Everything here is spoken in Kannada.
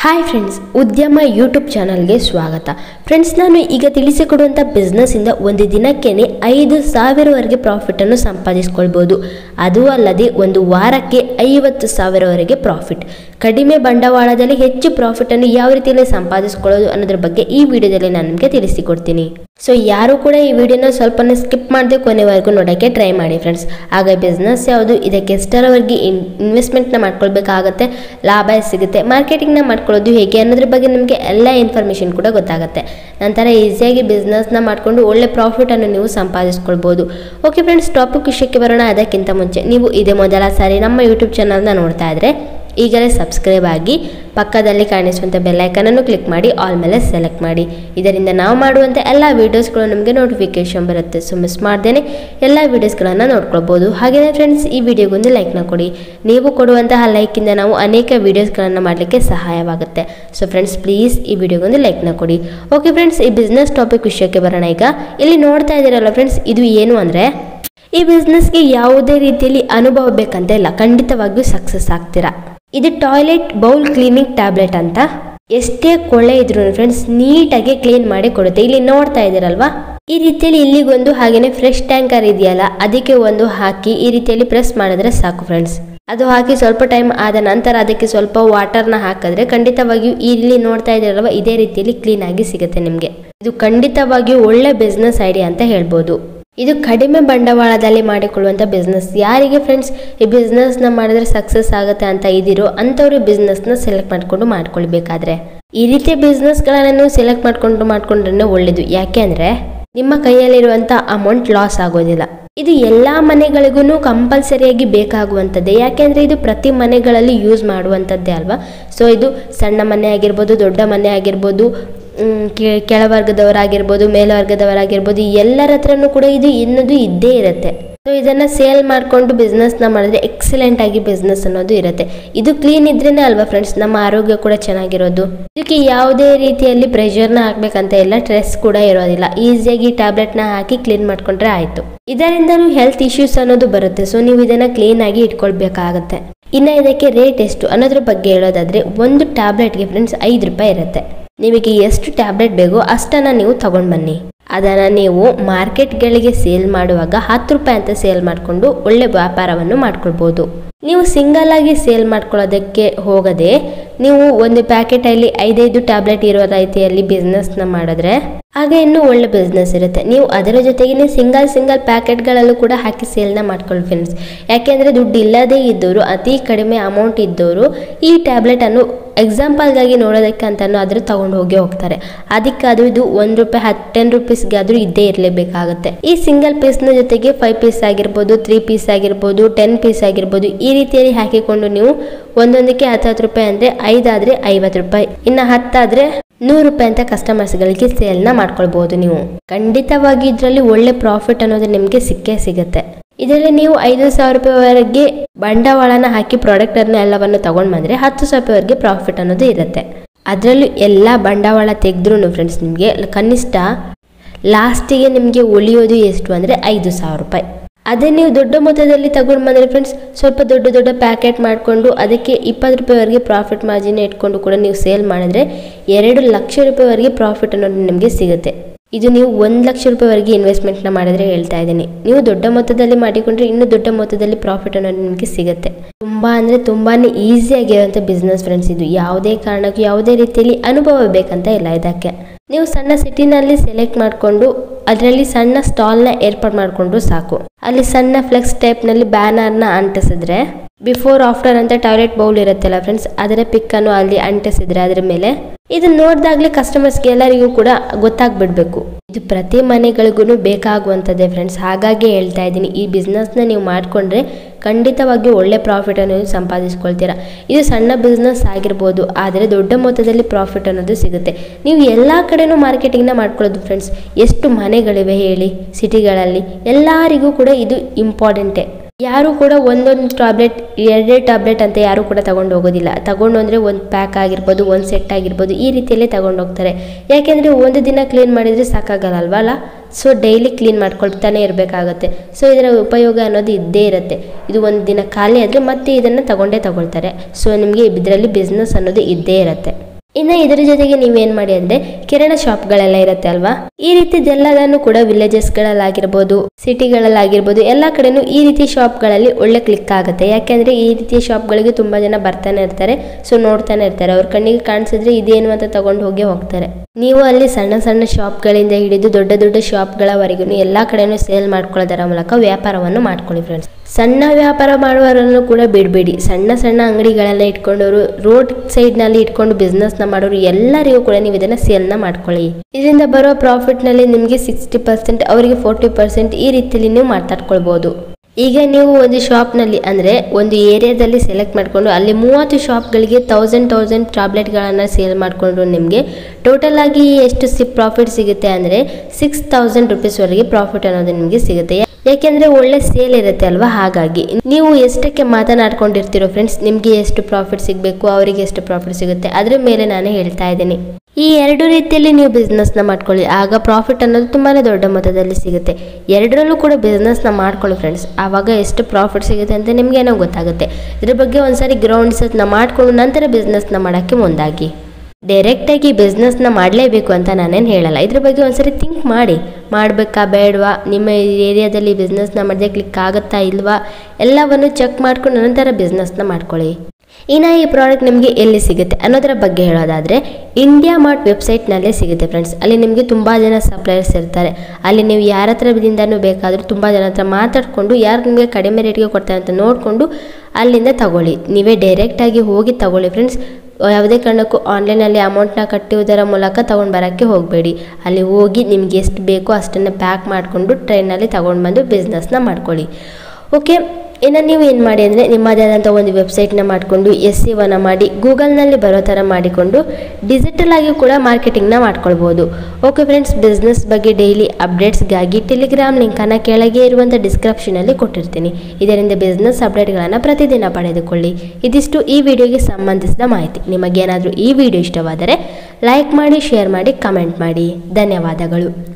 ಹಾಯ್ ಫ್ರೆಂಡ್ಸ್ ಉದ್ಯಮ ಯೂಟ್ಯೂಬ್ ಚಾನಲ್ಗೆ ಸ್ವಾಗತ ಫ್ರೆಂಡ್ಸ್ ನಾನು ಈಗ ತಿಳಿಸಿಕೊಡುವಂಥ ಬಿಸ್ನೆಸ್ಸಿಂದ ಒಂದು ದಿನಕ್ಕೇ ಐದು ಸಾವಿರವರೆಗೆ ಪ್ರಾಫಿಟನ್ನು ಸಂಪಾದಿಸ್ಕೊಳ್ಬೋದು ಅದು ಅಲ್ಲದೆ ಒಂದು ವಾರಕ್ಕೆ ಐವತ್ತು ಸಾವಿರವರೆಗೆ ಪ್ರಾಫಿಟ್ ಕಡಿಮೆ ಬಂಡವಾಳದಲ್ಲಿ ಹೆಚ್ಚು ಪ್ರಾಫಿಟನ್ನು ಯಾವ ರೀತಿಯಲ್ಲಿ ಸಂಪಾದಿಸ್ಕೊಳ್ಳೋದು ಅನ್ನೋದ್ರ ಬಗ್ಗೆ ಈ ವಿಡಿಯೋದಲ್ಲಿ ನಾನು ನಿಮಗೆ ತಿಳಿಸಿಕೊಡ್ತೀನಿ ಸೊ ಯಾರು ಕೂಡ ಈ ವಿಡಿಯೋನ ಸ್ವಲ್ಪ ಸ್ಕಿಪ್ ಮಾಡದೆ ಕೊನೆವರೆಗೂ ನೋಡೋಕ್ಕೆ ಟ್ರೈ ಮಾಡಿ ಫ್ರೆಂಡ್ಸ್ ಆಗ ಬಿಸ್ನೆಸ್ ಯಾವುದು ಇದಕ್ಕೆ ಎಷ್ಟರವರೆಗೆ ಇನ್ ಇನ್ವೆಸ್ಟ್ಮೆಂಟ್ನ ಮಾಡ್ಕೊಳ್ಬೇಕಾಗತ್ತೆ ಲಾಭ ಎಷ್ಟ್ ಸಿಗುತ್ತೆ ಮಾರ್ಕೆಟಿಂಗ್ನ ಮಾಡ್ಕೊಳ್ಳೋದು ಹೇಗೆ ಅನ್ನೋದ್ರ ಬಗ್ಗೆ ನಿಮಗೆ ಎಲ್ಲ ಇನ್ಫಾರ್ಮೇಷನ್ ಕೂಡ ಗೊತ್ತಾಗುತ್ತೆ ನಂತರ ಈಸಿಯಾಗಿ ಬಿಸ್ನೆಸ್ನ ಮಾಡಿಕೊಂಡು ಒಳ್ಳೆ ಪ್ರಾಫಿಟನ್ನು ನೀವು ಸಂಪಾದಿಸ್ಕೊಳ್ಬೋದು ಓಕೆ ಫ್ರೆಂಡ್ಸ್ ಟಾಪಿಕ್ ವಿಷಯಕ್ಕೆ ಬರೋಣ ಅದಕ್ಕಿಂತ ಮುಂಚೆ ನೀವು ಇದೇ ಮೊದಲ ಸಾರಿ ನಮ್ಮ ಯೂಟ್ಯೂಬ್ ಚಾನಲ್ನ ನೋಡ್ತಾ ಇದ್ರೆ ಈಗಲೇ ಸಬ್ಸ್ಕ್ರೈಬ್ ಆಗಿ ಪಕ್ಕದಲ್ಲಿ ಕಾಣಿಸುವಂಥ ಬೆಲ್ಲೈಕನನ್ನು ಕ್ಲಿಕ್ ಮಾಡಿ ಆಲ್ ಮೇಲೆ ಸೆಲೆಕ್ಟ್ ಮಾಡಿ ಇದರಿಂದ ನಾವು ಮಾಡುವಂಥ ಎಲ್ಲ ವೀಡಿಯೋಸ್ಗಳು ನಮಗೆ ನೋಟಿಫಿಕೇಶನ್ ಬರುತ್ತೆ ಸೊ ಮಿಸ್ ಮಾಡ್ದೇನೆ ಎಲ್ಲ ವೀಡಿಯೋಸ್ಗಳನ್ನು ನೋಡ್ಕೊಳ್ಬೋದು ಹಾಗೆಯೇ ಫ್ರೆಂಡ್ಸ್ ಈ ವಿಡಿಯೋಗೊಂದು ಲೈಕ್ನ ಕೊಡಿ ನೀವು ಕೊಡುವಂತಹ ಲೈಕಿಂದ ನಾವು ಅನೇಕ ವೀಡಿಯೋಸ್ಗಳನ್ನು ಮಾಡಲಿಕ್ಕೆ ಸಹಾಯವಾಗುತ್ತೆ ಸೊ ಫ್ರೆಂಡ್ಸ್ ಪ್ಲೀಸ್ ಈ ವಿಡಿಯೋಗೊಂದು ಲೈಕ್ನ ಕೊಡಿ ಓಕೆ ಫ್ರೆಂಡ್ಸ್ ಈ ಬಿಸ್ನೆಸ್ ಟಾಪಿಕ್ ವಿಷಯಕ್ಕೆ ಬರೋಣ ಈಗ ಇಲ್ಲಿ ನೋಡ್ತಾ ಇದ್ದೀರಲ್ಲ ಫ್ರೆಂಡ್ಸ್ ಇದು ಏನು ಅಂದರೆ ಈ ಬಿಸ್ನೆಸ್ಗೆ ಯಾವುದೇ ರೀತಿಯಲ್ಲಿ ಅನುಭವ ಬೇಕಂತ ಇಲ್ಲ ಖಂಡಿತವಾಗಿಯೂ ಸಕ್ಸಸ್ ಆಗ್ತೀರಾ ಇದು ಟಾಯ್ಲೆಟ್ ಬೌಲ್ ಕ್ಲೀನಿಂಗ್ ಟ್ಯಾಬ್ಲೆಟ್ ಅಂತ ಎಷ್ಟೇ ಕೊಳ್ಳೆ ಇದ್ರು ಫ್ರೆಂಡ್ಸ್ ನೀಟಾಗಿ ಕ್ಲೀನ್ ಮಾಡಿ ಕೊಡುತ್ತೆ ಇಲ್ಲಿ ನೋಡ್ತಾ ಇದ್ದೀರಲ್ವಾ ಈ ರೀತಿಯಲ್ಲಿ ಇಲ್ಲಿಗೊಂದು ಹಾಗೇನೆ ಫ್ರೆಶ್ ಟ್ಯಾಂಕರ್ ಇದೆಯಲ್ಲ ಅದಕ್ಕೆ ಒಂದು ಹಾಕಿ ಈ ರೀತಿಯಲ್ಲಿ ಪ್ರೆಸ್ ಮಾಡಿದ್ರೆ ಸಾಕು ಫ್ರೆಂಡ್ಸ್ ಅದು ಹಾಕಿ ಸ್ವಲ್ಪ ಟೈಮ್ ಆದ ನಂತರ ಅದಕ್ಕೆ ಸ್ವಲ್ಪ ವಾಟರ್ನ ಹಾಕಿದ್ರೆ ಖಂಡಿತವಾಗಿಯೂ ಇಲ್ಲಿ ನೋಡ್ತಾ ಇದ್ದೀರಲ್ವ ಇದೇ ರೀತಿಯಲ್ಲಿ ಕ್ಲೀನ್ ಆಗಿ ಸಿಗುತ್ತೆ ನಿಮಗೆ ಇದು ಖಂಡಿತವಾಗಿಯೂ ಒಳ್ಳೆ ಬಿಸ್ನೆಸ್ ಐಡಿಯಾ ಅಂತ ಹೇಳ್ಬೋದು ಇದು ಕಡಿಮೆ ಬಂಡವಾಳದಲ್ಲಿ ಮಾಡಿಕೊಳ್ಳುವಂಥ ಬಿಸ್ನೆಸ್ ಯಾರಿಗೆ ಫ್ರೆಂಡ್ಸ್ ಈ ಬಿಸ್ನೆಸ್ನ ಮಾಡಿದ್ರೆ ಸಕ್ಸಸ್ ಆಗುತ್ತೆ ಅಂತ ಇದ್ದೀರೋ ಅಂಥವ್ರು ಬಿಸ್ನೆಸ್ನ ಸೆಲೆಕ್ಟ್ ಮಾಡಿಕೊಂಡು ಮಾಡ್ಕೊಳ್ಬೇಕಾದ್ರೆ ಈ ರೀತಿಯ ಬಿಸ್ನೆಸ್ಗಳನ್ನು ನೀವು ಸೆಲೆಕ್ಟ್ ಮಾಡ್ಕೊಂಡು ಮಾಡ್ಕೊಂಡ್ರೆ ಒಳ್ಳೇದು ಯಾಕೆ ಅಂದರೆ ನಿಮ್ಮ ಕೈಯಲ್ಲಿರುವಂಥ ಅಮೌಂಟ್ ಲಾಸ್ ಆಗೋದಿಲ್ಲ ಇದು ಎಲ್ಲ ಮನೆಗಳಿಗೂ ಕಂಪಲ್ಸರಿಯಾಗಿ ಬೇಕಾಗುವಂಥದ್ದೇ ಯಾಕೆಂದರೆ ಇದು ಪ್ರತಿ ಮನೆಗಳಲ್ಲಿ ಯೂಸ್ ಮಾಡುವಂಥದ್ದೇ ಅಲ್ವಾ ಸೊ ಇದು ಸಣ್ಣ ಮನೆ ಆಗಿರ್ಬೋದು ದೊಡ್ಡ ಮನೆ ಆಗಿರ್ಬೋದು ಕೆಳವರ್ಗದವರಾಗಿರ್ಬೋದು ಮೇಲ್ವರ್ಗದವರಾಗಿರ್ಬೋದು ಎಲ್ಲರ ಹತ್ರನೂ ಕೂಡ ಇದು ಇನ್ನೊಂದು ಇದ್ದೇ ಇರುತ್ತೆ ಸೊ ಇದನ್ನು ಸೇಲ್ ಮಾಡಿಕೊಂಡು ಬಿಸ್ನೆಸ್ನ ಮಾಡಿದ್ರೆ ಎಕ್ಸಲೆಂಟ್ ಆಗಿ ಬಿಸ್ನೆಸ್ ಅನ್ನೋದು ಇರುತ್ತೆ ಇದು ಕ್ಲೀನ್ ಇದ್ರೇನೆ ಅಲ್ವಾ ಫ್ರೆಂಡ್ಸ್ ನಮ್ಮ ಆರೋಗ್ಯ ಕೂಡ ಚೆನ್ನಾಗಿರೋದು ಇದಕ್ಕೆ ಯಾವುದೇ ರೀತಿಯಲ್ಲಿ ಪ್ರೆಷರ್ನ ಹಾಕ್ಬೇಕಂತ ಇಲ್ಲ ಸ್ಟ್ರೆಸ್ ಕೂಡ ಇರೋದಿಲ್ಲ ಈಸಿಯಾಗಿ ಟ್ಯಾಬ್ಲೆಟ್ನ ಹಾಕಿ ಕ್ಲೀನ್ ಮಾಡ್ಕೊಂಡ್ರೆ ಆಯಿತು ಇದರಿಂದನೂ ಹೆಲ್ತ್ ಇಶ್ಯೂಸ್ ಅನ್ನೋದು ಬರುತ್ತೆ ಸೊ ನೀವು ಇದನ್ನು ಕ್ಲೀನ್ ಆಗಿ ಇಟ್ಕೊಳ್ಬೇಕಾಗತ್ತೆ ಇನ್ನು ಇದಕ್ಕೆ ರೇಟ್ ಎಷ್ಟು ಅನ್ನೋದ್ರ ಬಗ್ಗೆ ಹೇಳೋದಾದ್ರೆ ಒಂದು ಟ್ಯಾಬ್ಲೆಟ್ಗೆ ಫ್ರೆಂಡ್ಸ್ ಐದು ರೂಪಾಯಿ ಇರುತ್ತೆ ನಿಮಗೆ ಎಷ್ಟು ಟ್ಯಾಬ್ಲೆಟ್ ಬೇಕೋ ಅಷ್ಟನ್ನು ನೀವು ತಗೊಂಡು ಬನ್ನಿ ಅದನ್ನು ನೀವು ಮಾರ್ಕೆಟ್ಗಳಿಗೆ ಸೇಲ್ ಮಾಡುವಾಗ ಹತ್ತು ರೂಪಾಯಿ ಅಂತ ಸೇಲ್ ಮಾಡಿಕೊಂಡು ಒಳ್ಳೆ ವ್ಯಾಪಾರವನ್ನು ಮಾಡ್ಕೊಳ್ಬೋದು ನೀವು ಸಿಂಗಲ್ ಆಗಿ ಸೇಲ್ ಮಾಡ್ಕೊಳ್ಳೋದಕ್ಕೆ ಹೋಗದೆ ನೀವು ಒಂದು ಪ್ಯಾಕೆಟಲ್ಲಿ ಐದೈದು ಟ್ಯಾಬ್ಲೆಟ್ ಇರೋ ರೀತಿಯಲ್ಲಿ ಬಿಸ್ನೆಸ್ನ ಮಾಡಿದ್ರೆ ಆಗ ಇನ್ನೂ ಒಳ್ಳೆ ಬಿಸ್ನೆಸ್ ಇರುತ್ತೆ ನೀವು ಅದರ ಜೊತೆಗೆ ಸಿಂಗಲ್ ಸಿಂಗಲ್ ಪ್ಯಾಕೆಟ್ಗಳಲ್ಲೂ ಕೂಡ ಹಾಕಿ ಸೇಲ್ನ ಮಾಡ್ಕೊಳ್ಳಿ ಫ್ರೆಂಡ್ಸ್ ಯಾಕೆಂದರೆ ದುಡ್ಡು ಇಲ್ಲದೇ ಇದ್ದವರು ಅತಿ ಕಡಿಮೆ ಅಮೌಂಟ್ ಇದ್ದವರು ಈ ಟ್ಯಾಬ್ಲೆಟನ್ನು ಎಕ್ಸಾಂಪಲ್ಗಾಗಿ ನೋಡೋದಕ್ಕೆ ಅಂತಾನು ಆದರೂ ತಗೊಂಡು ಹೋಗಿ ಹೋಗ್ತಾರೆ ಅದಕ್ಕಾದ್ರೂ ಇದು ಒಂದು ರೂಪಾಯಿ ಹತ್ತು ಟೆನ್ ರುಪೀಸ್ಗೆ ಆದರೂ ಇದ್ದೇ ಇರಲೇಬೇಕಾಗುತ್ತೆ ಈ ಸಿಂಗಲ್ ಪೀಸ್ನ ಜೊತೆಗೆ ಫೈವ್ ಪೀಸ್ ಆಗಿರ್ಬೋದು ತ್ರೀ ಪೀಸ್ ಆಗಿರ್ಬೋದು ಟೆನ್ ಪೀಸ್ ಆಗಿರ್ಬೋದು ಈ ರೀತಿಯಲ್ಲಿ ಹಾಕಿಕೊಂಡು ನೀವು ಒಂದೊಂದಕ್ಕೆ ಹತ್ತು ಹತ್ತು ರೂಪಾಯಿ ಅಂದರೆ ಐದಾದರೆ ಐವತ್ತು ರೂಪಾಯಿ ಇನ್ನು ಹತ್ತಾದರೆ ನೂರು ರೂಪಾಯಿ ಅಂತ ಕಸ್ಟಮರ್ಸ್ಗಳಿಗೆ ಸೇಲ್ನ ಮಾಡ್ಕೊಳ್ಬಹುದು ನೀವು ಖಂಡಿತವಾಗಿ ಇದರಲ್ಲಿ ಒಳ್ಳೆ ಪ್ರಾಫಿಟ್ ಅನ್ನೋದು ನಿಮಗೆ ಸಿಕ್ಕೇ ಸಿಗುತ್ತೆ ಇದರಲ್ಲಿ ನೀವು ಐದು ಸಾವಿರ ರೂಪಾಯಿವರೆಗೆ ಬಂಡವಾಳನ ಹಾಕಿ ಪ್ರಾಡಕ್ಟನ್ನು ಎಲ್ಲವನ್ನು ತಗೊಂಡು ಬಂದರೆ ಹತ್ತು ಸಾವಿರ ರೂಪಾಯಿವರೆಗೆ ಪ್ರಾಫಿಟ್ ಅನ್ನೋದು ಇರುತ್ತೆ ಅದರಲ್ಲೂ ಎಲ್ಲ ಬಂಡವಾಳ ತೆಗೆದ್ರೂ ಫ್ರೆಂಡ್ಸ್ ನಿಮಗೆ ಕನಿಷ್ಠ ಲಾಸ್ಟಿಗೆ ನಿಮಗೆ ಉಳಿಯೋದು ಎಷ್ಟು ಅಂದರೆ ಐದು ಸಾವಿರ ರೂಪಾಯಿ ಅದೇ ನೀವು ದೊಡ್ಡ ಮೊತ್ತದಲ್ಲಿ ತಗೊಂಡು ಬಂದರೆ ಫ್ರೆಂಡ್ಸ್ ಸ್ವಲ್ಪ ದೊಡ್ಡ ದೊಡ್ಡ ಪ್ಯಾಕೆಟ್ ಮಾಡಿಕೊಂಡು ಅದಕ್ಕೆ ಇಪ್ಪತ್ತು ರೂಪಾಯಿವರೆಗೆ ಪ್ರಾಫಿಟ್ ಮಾರ್ಜಿನ್ ಇಟ್ಕೊಂಡು ಕೂಡ ನೀವು ಸೇಲ್ ಮಾಡಿದ್ರೆ ಎರಡು ಲಕ್ಷ ರೂಪಾಯಿವರೆಗೆ ಪ್ರಾಫಿಟ್ ಅನ್ನೋದು ನಿಮಗೆ ಸಿಗುತ್ತೆ ಇದು ನೀವು ಒಂದು ಲಕ್ಷ ರೂಪಾಯಿವರೆಗೆ ಇನ್ವೆಸ್ಟ್ಮೆಂಟ್ನ ಮಾಡಿದ್ರೆ ಹೇಳ್ತಾ ಇದ್ದೀನಿ ನೀವು ದೊಡ್ಡ ಮೊತ್ತದಲ್ಲಿ ಮಾಡಿಕೊಂಡ್ರೆ ಇನ್ನೂ ದೊಡ್ಡ ಮೊತ್ತದಲ್ಲಿ ಪ್ರಾಫಿಟ್ ಅನ್ನೋದು ನಿಮಗೆ ಸಿಗುತ್ತೆ ತುಂಬ ಅಂದರೆ ತುಂಬಾ ಈಸಿಯಾಗಿರುವಂಥ ಬಿಸ್ನೆಸ್ ಫ್ರೆಂಡ್ಸ್ ಇದು ಯಾವುದೇ ಕಾರಣಕ್ಕೂ ಯಾವುದೇ ರೀತಿಯಲ್ಲಿ ಅನುಭವ ಬೇಕಂತ ಇಲ್ಲ ಇದಕ್ಕೆ ನೀವು ಸಣ್ಣ ಸಿಟಿನಲ್ಲಿ ಸೆಲೆಕ್ಟ್ ಮಾಡಿಕೊಂಡು ಅದರಲ್ಲಿ ಸಣ್ಣ ಸ್ಟಾಲ್ನ ಏರ್ಪಾಡು ಮಾಡಿಕೊಂಡ್ರು ಸಾಕು ಅಲ್ಲಿ ಸಣ್ಣ ಫ್ಲೆಕ್ಸ್ ಟೈಪ್ನಲ್ಲಿ ಬ್ಯಾನರ್ನ ಅಂಟಿಸಿದ್ರೆ ಬಿಫೋರ್ ಆಫ್ಟರ್ ಅಂತ ಟಾಯ್ಲೆಟ್ ಬೌಲ್ ಇರುತ್ತಲ್ಲ ಫ್ರೆಂಡ್ಸ್ ಅದರ ಪಿಕ್ಕನ್ನು ಅಲ್ಲಿ ಅಂಟಿಸಿದ್ರೆ ಅದರ ಮೇಲೆ ಇದು ನೋಡಿದಾಗಲೇ ಕಸ್ಟಮರ್ಸ್ಗೆ ಎಲ್ಲರಿಗೂ ಕೂಡ ಗೊತ್ತಾಗ್ಬಿಡ್ಬೇಕು ಇದು ಪ್ರತಿ ಮನೆಗಳಿಗೂ ಬೇಕಾಗುವಂಥದ್ದೇ ಫ್ರೆಂಡ್ಸ್ ಹಾಗಾಗಿ ಹೇಳ್ತಾ ಇದ್ದೀನಿ ಈ ಬಿಸ್ನೆಸ್ನ ನೀವು ಮಾಡಿಕೊಂಡ್ರೆ ಖಂಡಿತವಾಗಿಯೂ ಒಳ್ಳೆ ಪ್ರಾಫಿಟ್ ಅನ್ನೋದು ಸಂಪಾದಿಸ್ಕೊಳ್ತೀರಾ ಇದು ಸಣ್ಣ ಬಿಸ್ನೆಸ್ ಆಗಿರ್ಬೋದು ಆದರೆ ದೊಡ್ಡ ಮೊತ್ತದಲ್ಲಿ ಪ್ರಾಫಿಟ್ ಅನ್ನೋದು ಸಿಗುತ್ತೆ ನೀವು ಎಲ್ಲ ಕಡೆನೂ ಮಾರ್ಕೆಟಿಂಗ್ನ ಮಾಡ್ಕೊಳ್ಳೋದು ಫ್ರೆಂಡ್ಸ್ ಎಷ್ಟು ಮನೆಗಳಿವೆ ಹೇಳಿ ಸಿಟಿಗಳಲ್ಲಿ ಎಲ್ಲರಿಗೂ ಕೂಡ ಇದು ಇಂಪಾರ್ಟೆಂಟೇ ಯಾರು ಕೂಡ ಒಂದೊಂದು ಟ್ಯಾಬ್ಲೆಟ್ ಎರಡೆರಡು ಟ್ಯಾಬ್ಲೆಟ್ ಅಂತ ಯಾರು ಕೂಡ ತಗೊಂಡು ಹೋಗೋದಿಲ್ಲ ತಗೊಂಡು ಅಂದರೆ ಒಂದು ಪ್ಯಾಕ್ ಆಗಿರ್ಬೋದು ಒಂದು ಸೆಟ್ ಆಗಿರ್ಬೋದು ಈ ರೀತಿಯಲ್ಲೇ ತಗೊಂಡು ಹೋಗ್ತಾರೆ ಯಾಕೆಂದರೆ ಒಂದು ದಿನ ಕ್ಲೀನ್ ಮಾಡಿದರೆ ಸಾಕಾಗಲ್ಲ ಅಲ್ವಲ್ಲ ಸೊ ಡೈಲಿ ಕ್ಲೀನ್ ಮಾಡ್ಕೊಳ್ತಾನೆ ಇರಬೇಕಾಗತ್ತೆ ಸೊ ಇದರ ಉಪಯೋಗ ಅನ್ನೋದು ಇದ್ದೇ ಇರುತ್ತೆ ಇದು ಒಂದು ದಿನ ಖಾಲಿ ಆದರೆ ಮತ್ತೆ ಇದನ್ನು ತಗೊಂಡೇ ತಗೊಳ್ತಾರೆ ಸೊ ನಿಮಗೆ ಇದರಲ್ಲಿ ಬಿಸ್ನೆಸ್ ಅನ್ನೋದು ಇದ್ದೇ ಇರುತ್ತೆ ಇನ್ನು ಇದರ ಜೊತೆಗೆ ನೀವೇನ್ ಮಾಡಿ ಅಂದ್ರೆ ಕಿರಣ ಶಾಪ್ಗಳೆಲ್ಲ ಇರುತ್ತೆ ಅಲ್ವಾ ಈ ರೀತಿದೆಲ್ಲದನ್ನು ಕೂಡ ವಿಲೇಜಸ್ಗಳಲ್ಲಾಗಿರ್ಬೋದು ಸಿಟಿಗಳಲ್ಲಾಗಿರ್ಬೋದು ಎಲ್ಲ ಕಡೆನೂ ಈ ರೀತಿ ಶಾಪ್ಗಳಲ್ಲಿ ಒಳ್ಳೆ ಕ್ಲಿಕ್ ಆಗುತ್ತೆ ಯಾಕೆಂದ್ರೆ ಈ ರೀತಿಯ ಶಾಪ್ಗಳಿಗೆ ತುಂಬಾ ಜನ ಬರ್ತಾನೆ ಇರ್ತಾರೆ ಸೊ ನೋಡ್ತಾನೆ ಇರ್ತಾರೆ ಅವ್ರ ಕಣ್ಣಿಗೆ ಕಾಣಿಸಿದ್ರೆ ಇದೇನು ಅಂತ ತಗೊಂಡು ಹೋಗಿ ಹೋಗ್ತಾರೆ ನೀವು ಅಲ್ಲಿ ಸಣ್ಣ ಸಣ್ಣ ಶಾಪ್ಗಳಿಂದ ಹಿಡಿದು ದೊಡ್ಡ ದೊಡ್ಡ ಶಾಪ್ಗಳವರೆಗೂ ಎಲ್ಲ ಕಡೆನೂ ಸೇಲ್ ಮಾಡ್ಕೊಳ್ಳೋದರ ಮೂಲಕ ವ್ಯಾಪಾರವನ್ನು ಮಾಡ್ಕೊಳ್ಳಿ ಫ್ರೆಂಡ್ಸ್ ಸಣ್ಣ ವ್ಯಾಪಾರ ಮಾಡುವವರನ್ನು ಕೂಡ ಬಿಡಬೇಡಿ ಸಣ್ಣ ಸಣ್ಣ ಅಂಗಡಿಗಳೆಲ್ಲ ಇಟ್ಕೊಂಡವರು ರೋಡ್ ಸೈಡ್ನಲ್ಲಿ ಇಟ್ಕೊಂಡು ಬಿಸ್ನೆಸ್ನ ಮಾಡೋರು ಎಲ್ಲರಿಗೂ ಕೂಡ ನೀವು ಇದನ್ನ ಸೇಲ್ನ ಮಾಡ್ಕೊಳ್ಳಿ ಇದರಿಂದ ಬರೋ ಪ್ರಾಫಿಟ್ನಲ್ಲಿ ನಿಮಗೆ ಸಿಕ್ಸ್ಟಿ ಪರ್ಸೆಂಟ್ ಅವರಿಗೆ ಫೋರ್ಟಿ ಪರ್ಸೆಂಟ್ ಈ ರೀತಿಯಲ್ಲಿ ನೀವು ಮಾತಾಡ್ಕೊಳ್ಬೋದು ಈಗ ನೀವು ಒಂದು ಶಾಪ್ನಲ್ಲಿ ಅಂದರೆ ಒಂದು ಏರಿಯಾದಲ್ಲಿ ಸೆಲೆಕ್ಟ್ ಮಾಡಿಕೊಂಡು ಅಲ್ಲಿ ಮೂವತ್ತು ಶಾಪ್ಗಳಿಗೆ ತೌಸಂಡ್ ತೌಸಂಡ್ ಟ್ಯಾಬ್ಲೆಟ್ಗಳನ್ನು ಸೇಲ್ ಮಾಡಿಕೊಂಡ್ರು ನಿಮಗೆ ಟೋಟಲ್ ಆಗಿ ಎಷ್ಟು ಸಿ ಪ್ರಾಫಿಟ್ ಸಿಗುತ್ತೆ ಅಂದರೆ ಸಿಕ್ಸ್ ತೌಸಂಡ್ ರುಪೀಸ್ವರೆಗೆ ಪ್ರಾಫಿಟ್ ಅನ್ನೋದು ನಿಮಗೆ ಸಿಗುತ್ತೆ ಯಾಕೆಂದ್ರೆ ಒಳ್ಳೆ ಸೇಲ್ ಇರುತ್ತೆ ಅಲ್ವಾ ಹಾಗಾಗಿ ನೀವು ಎಷ್ಟಕ್ಕೆ ಮಾತನಾಡ್ಕೊಂಡಿರ್ತೀರೋ ಫ್ರೆಂಡ್ಸ್ ನಿಮಗೆ ಎಷ್ಟು ಪ್ರಾಫಿಟ್ ಸಿಗಬೇಕು ಅವರಿಗೆ ಎಷ್ಟು ಪ್ರಾಫಿಟ್ ಸಿಗುತ್ತೆ ಅದ್ರ ಮೇಲೆ ನಾನು ಹೇಳ್ತಾ ಇದ್ದೀನಿ ಈ ಎರಡು ರೀತಿಯಲ್ಲಿ ನೀವು ಬಿಸ್ನೆಸ್ನ ಮಾಡ್ಕೊಳ್ಳಿ ಆಗ ಪ್ರಾಫಿಟ್ ಅನ್ನೋದು ತುಂಬಾ ದೊಡ್ಡ ಮೊತ್ತದಲ್ಲಿ ಸಿಗುತ್ತೆ ಎರಡರಲ್ಲೂ ಕೂಡ ಬಿಸ್ನೆಸ್ನ ಮಾಡ್ಕೊಳ್ಳಿ ಫ್ರೆಂಡ್ಸ್ ಆವಾಗ ಎಷ್ಟು ಪ್ರಾಫಿಟ್ ಸಿಗುತ್ತೆ ಅಂತ ನಿಮ್ಗೆ ಏನೋ ಗೊತ್ತಾಗುತ್ತೆ ಇದ್ರ ಬಗ್ಗೆ ಒಂದ್ಸರಿ ಗ್ರೌಂಡ್ ನ ಮಾಡಿಕೊಂಡು ನಂತರ ಬಿಸ್ನೆಸ್ನ ಮಾಡೋಕ್ಕೆ ಮುಂದಾಗಿ ಡೈರೆಕ್ಟಾಗಿ ಬಿಸ್ನೆಸ್ನ ಮಾಡಲೇಬೇಕು ಅಂತ ನಾನೇನು ಹೇಳಲ್ಲ ಇದ್ರ ಬಗ್ಗೆ ಒಂದ್ಸರಿ ಥಿಂಕ್ ಮಾಡಿ ಮಾಡಬೇಕಾ ಬೇಡವಾ ನಿಮ್ಮ ಏರಿಯಾದಲ್ಲಿ ಬಿಸ್ನೆಸ್ನ ಮಾಡಿದ್ರೆ ಕ್ಲಿಕ್ ಆಗುತ್ತಾ ಇಲ್ವಾ ಎಲ್ಲವನ್ನು ಚೆಕ್ ಮಾಡ್ಕೊಂಡು ನಂತರ ಬಿಸ್ನೆಸ್ನ ಮಾಡ್ಕೊಳ್ಳಿ ಇನ್ನು ಈ ಪ್ರಾಡಕ್ಟ್ ನಿಮಗೆ ಎಲ್ಲಿ ಸಿಗುತ್ತೆ ಅನ್ನೋದರ ಬಗ್ಗೆ ಹೇಳೋದಾದರೆ ಇಂಡಿಯಾ ಮಾರ್ಟ್ ವೆಬ್ಸೈಟ್ನಲ್ಲೇ ಸಿಗುತ್ತೆ ಫ್ರೆಂಡ್ಸ್ ಅಲ್ಲಿ ನಿಮಗೆ ತುಂಬ ಜನ ಸಪ್ಲೈಯರ್ಸ್ ಇರ್ತಾರೆ ಅಲ್ಲಿ ನೀವು ಯಾರ ಹತ್ರದಿಂದನೂ ಬೇಕಾದರೂ ತುಂಬ ಜನ ಹತ್ರ ಮಾತಾಡಿಕೊಂಡು ಯಾರು ನಿಮಗೆ ಕಡಿಮೆ ರೇಟ್ಗೆ ಕೊಡ್ತಾರೆ ಅಂತ ನೋಡಿಕೊಂಡು ಅಲ್ಲಿಂದ ತಗೊಳ್ಳಿ ನೀವೇ ಡೈರೆಕ್ಟಾಗಿ ಹೋಗಿ ತಗೊಳ್ಳಿ ಫ್ರೆಂಡ್ಸ್ ಯಾವುದೇ ಕಾರಣಕ್ಕೂ ಆನ್ಲೈನಲ್ಲಿ ಅಮೌಂಟ್ನ ಕಟ್ಟುವುದರ ಮೂಲಕ ತೊಗೊಂಡು ಬರೋಕ್ಕೆ ಹೋಗಬೇಡಿ ಅಲ್ಲಿ ಹೋಗಿ ನಿಮ್ಗೆ ಎಷ್ಟು ಬೇಕೋ ಅಷ್ಟನ್ನು ಪ್ಯಾಕ್ ಮಾಡಿಕೊಂಡು ಟ್ರೈನಲ್ಲಿ ತೊಗೊಂಡು ಬಂದು ಬಿಸ್ನೆಸ್ನ ಮಾಡ್ಕೊಳ್ಳಿ ಓಕೆ ಇನ್ನು ನೀವು ಏನು ಮಾಡಿ ಅಂದರೆ ನಿಮ್ಮದೇ ಆದಂಥ ಒಂದು ವೆಬ್ಸೈಟ್ನ ಮಾಡಿಕೊಂಡು ಎಸ್ ಸಿವನ್ನ ಮಾಡಿ ಗೂಗಲ್ನಲ್ಲಿ ಬರೋ ಥರ ಮಾಡಿಕೊಂಡು ಡಿಜಿಟಲ್ ಆಗಿ ಕೂಡ ಮಾರ್ಕೆಟಿಂಗ್ನ ಮಾಡ್ಕೊಳ್ಬೋದು ಓಕೆ ಫ್ರೆಂಡ್ಸ್ ಬಿಸ್ನೆಸ್ ಬಗ್ಗೆ ಡೈಲಿ ಅಪ್ಡೇಟ್ಸ್ಗಾಗಿ ಟೆಲಿಗ್ರಾಮ್ ಲಿಂಕನ್ನು ಕೆಳಗೆ ಇರುವಂಥ ಡಿಸ್ಕ್ರಿಪ್ಷನಲ್ಲಿ ಕೊಟ್ಟಿರ್ತೀನಿ ಇದರಿಂದ ಬಿಸ್ನೆಸ್ ಅಪ್ಡೇಟ್ಗಳನ್ನು ಪ್ರತಿದಿನ ಪಡೆದುಕೊಳ್ಳಿ ಇದಿಷ್ಟು ಈ ವಿಡಿಯೋಗೆ ಸಂಬಂಧಿಸಿದ ಮಾಹಿತಿ ನಿಮಗೇನಾದರೂ ಈ ವಿಡಿಯೋ ಇಷ್ಟವಾದರೆ ಲೈಕ್ ಮಾಡಿ ಶೇರ್ ಮಾಡಿ ಕಮೆಂಟ್ ಮಾಡಿ ಧನ್ಯವಾದಗಳು